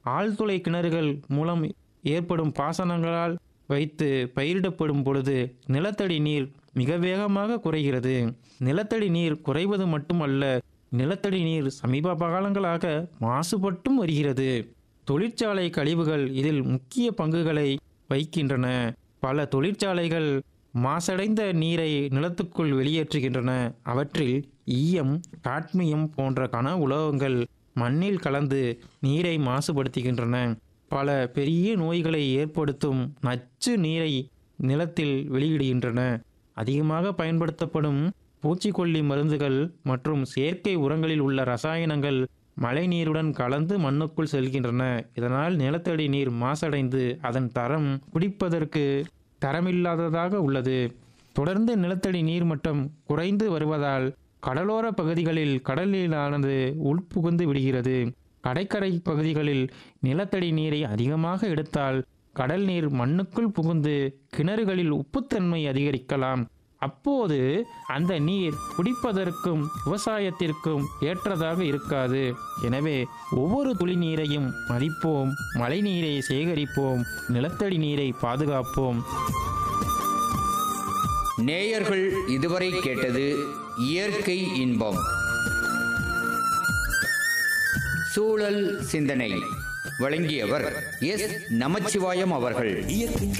ஆழ்துளை கிணறுகள் மூலம் ஏற்படும் பாசனங்களால் வைத்து பயிரிடப்படும் பொழுது நிலத்தடி நீர் மிக வேகமாக குறைகிறது நிலத்தடி நீர் குறைவது மட்டுமல்ல நிலத்தடி நீர் சமீப காலங்களாக மாசுபட்டும் வருகிறது தொழிற்சாலை கழிவுகள் இதில் முக்கிய பங்குகளை வகிக்கின்றன பல தொழிற்சாலைகள் மாசடைந்த நீரை நிலத்துக்குள் வெளியேற்றுகின்றன அவற்றில் ஈயம் காட்மியம் போன்ற கன உலோகங்கள் மண்ணில் கலந்து நீரை மாசுபடுத்துகின்றன பல பெரிய நோய்களை ஏற்படுத்தும் நச்சு நீரை நிலத்தில் வெளியிடுகின்றன அதிகமாக பயன்படுத்தப்படும் பூச்சிக்கொல்லி மருந்துகள் மற்றும் செயற்கை உரங்களில் உள்ள ரசாயனங்கள் மழைநீருடன் கலந்து மண்ணுக்குள் செல்கின்றன இதனால் நிலத்தடி நீர் மாசடைந்து அதன் தரம் குடிப்பதற்கு தரமில்லாததாக உள்ளது தொடர்ந்து நிலத்தடி நீர் மட்டம் குறைந்து வருவதால் கடலோர பகுதிகளில் கடல் நீரானது உள்புகுந்து விடுகிறது கடற்கரை பகுதிகளில் நிலத்தடி நீரை அதிகமாக எடுத்தால் கடல் நீர் மண்ணுக்குள் புகுந்து கிணறுகளில் உப்புத்தன்மை அதிகரிக்கலாம் அப்போது அந்த நீர் குடிப்பதற்கும் விவசாயத்திற்கும் ஏற்றதாக இருக்காது எனவே ஒவ்வொரு துளி நீரையும் மதிப்போம் மழை நீரை சேகரிப்போம் நிலத்தடி நீரை பாதுகாப்போம் நேயர்கள் இதுவரை கேட்டது இயற்கை இன்பம் சூழல் சிந்தனை வழங்கியவர் எஸ் நமச்சிவாயம் அவர்கள்